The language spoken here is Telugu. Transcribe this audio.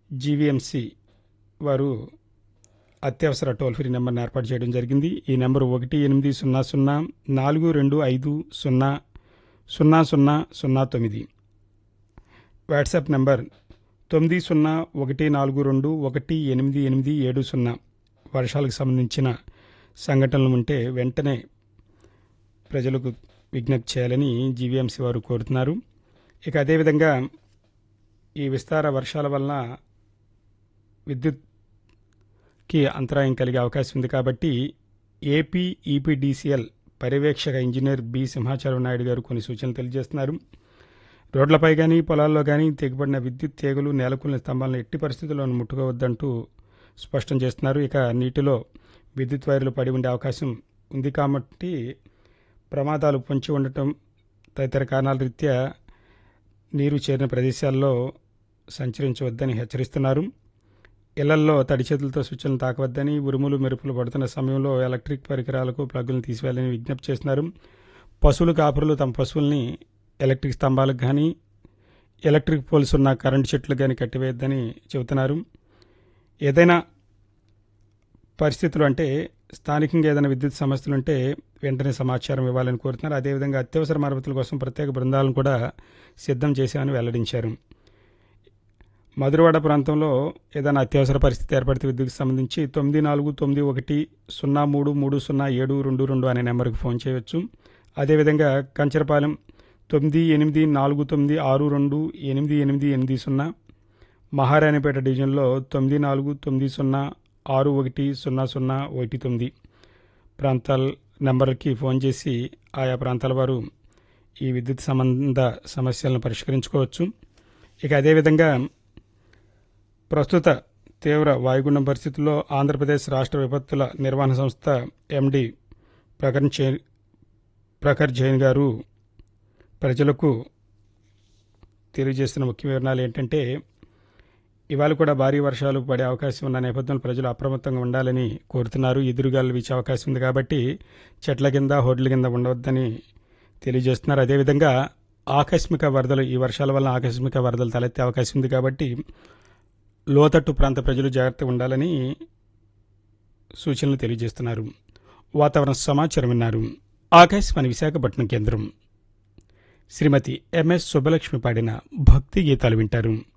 జీవీఎంసీ వారు అత్యవసర టోల్ ఫ్రీ నెంబర్ని ఏర్పాటు చేయడం జరిగింది ఈ నెంబరు ఒకటి ఎనిమిది సున్నా సున్నా నాలుగు రెండు ఐదు సున్నా సున్నా సున్నా సున్నా తొమ్మిది వాట్సాప్ నెంబర్ తొమ్మిది సున్నా ఒకటి నాలుగు రెండు ఒకటి ఎనిమిది ఎనిమిది ఏడు సున్నా వర్షాలకు సంబంధించిన సంఘటనలు ఉంటే వెంటనే ప్రజలకు విజ్ఞప్తి చేయాలని జీవీఎంసీ వారు కోరుతున్నారు ఇక అదేవిధంగా ఈ విస్తార వర్షాల వలన విద్యుత్కి అంతరాయం కలిగే అవకాశం ఉంది కాబట్టి ఏపీ ఈపీడీసీఎల్ పర్యవేక్షక ఇంజనీర్ బి సింహాచలం నాయుడు గారు కొన్ని సూచనలు తెలియజేస్తున్నారు రోడ్లపై కానీ పొలాల్లో కానీ తెగిపడిన విద్యుత్ తీగలు నేలకొల్లిన స్తంభాలను ఎట్టి పరిస్థితుల్లోనూ ముట్టుకోవద్దంటూ స్పష్టం చేస్తున్నారు ఇక నీటిలో విద్యుత్ వైర్లు పడి ఉండే అవకాశం ఉంది కాబట్టి ప్రమాదాలు పొంచి ఉండటం తదితర కారణాల రీత్యా నీరు చేరిన ప్రదేశాల్లో సంచరించవద్దని హెచ్చరిస్తున్నారు ఇళ్లల్లో తడి చేతులతో స్విచ్లను తాకవద్దని ఉరుములు మెరుపులు పడుతున్న సమయంలో ఎలక్ట్రిక్ పరికరాలకు ప్లగ్గులను తీసివేయాలని విజ్ఞప్తి చేస్తున్నారు పశువులు కాపురులు తమ పశువుల్ని ఎలక్ట్రిక్ స్తంభాలకు కానీ ఎలక్ట్రిక్ పోల్స్ ఉన్న కరెంటు చెట్లు కానీ కట్టివేయద్దని చెబుతున్నారు ఏదైనా పరిస్థితులు అంటే స్థానికంగా ఏదైనా విద్యుత్ సమస్యలు ఉంటే వెంటనే సమాచారం ఇవ్వాలని కోరుతున్నారు అదేవిధంగా అత్యవసర మరమ్మతుల కోసం ప్రత్యేక బృందాలను కూడా సిద్ధం చేశామని వెల్లడించారు మధురవాడ ప్రాంతంలో ఏదైనా అత్యవసర పరిస్థితి ఏర్పడితే విద్యుత్కి సంబంధించి తొమ్మిది నాలుగు తొమ్మిది ఒకటి సున్నా మూడు మూడు సున్నా ఏడు రెండు రెండు అనే నెంబర్కి ఫోన్ చేయవచ్చు అదేవిధంగా కంచరపాలెం తొమ్మిది ఎనిమిది నాలుగు తొమ్మిది ఆరు రెండు ఎనిమిది ఎనిమిది ఎనిమిది సున్నా మహారాణిపేట డివిజన్లో తొమ్మిది నాలుగు తొమ్మిది సున్నా ఆరు ఒకటి సున్నా సున్నా ఒకటి తొమ్మిది ప్రాంతాల నెంబర్కి ఫోన్ చేసి ఆయా ప్రాంతాల వారు ఈ విద్యుత్ సంబంధ సమస్యలను పరిష్కరించుకోవచ్చు ఇక అదేవిధంగా ప్రస్తుత తీవ్ర వాయుగుండం పరిస్థితుల్లో ఆంధ్రప్రదేశ్ రాష్ట్ర విపత్తుల నిర్వహణ సంస్థ ఎండి ప్రకర్ జైన్ ప్రఖర్ జైన్ గారు ప్రజలకు తెలియజేస్తున్న ముఖ్య వివరణాలు ఏంటంటే ఇవాళ కూడా భారీ వర్షాలు పడే అవకాశం ఉన్న నేపథ్యంలో ప్రజలు అప్రమత్తంగా ఉండాలని కోరుతున్నారు ఎదురుగాలు వీచే అవకాశం ఉంది కాబట్టి చెట్ల కింద హోడ్ల కింద ఉండవద్దని తెలియజేస్తున్నారు అదేవిధంగా ఆకస్మిక వరదలు ఈ వర్షాల వల్ల ఆకస్మిక వరదలు తలెత్తే అవకాశం ఉంది కాబట్టి లోతట్టు ప్రాంత ప్రజలు జాగ్రత్తగా ఉండాలని సూచనలు తెలియజేస్తున్నారు వాతావరణ సమాచారం విన్నారు ఆకాశవాణి విశాఖపట్నం కేంద్రం శ్రీమతి ఎంఎస్ సుబ్బలక్ష్మి పాడిన భక్తి గీతాలు వింటారు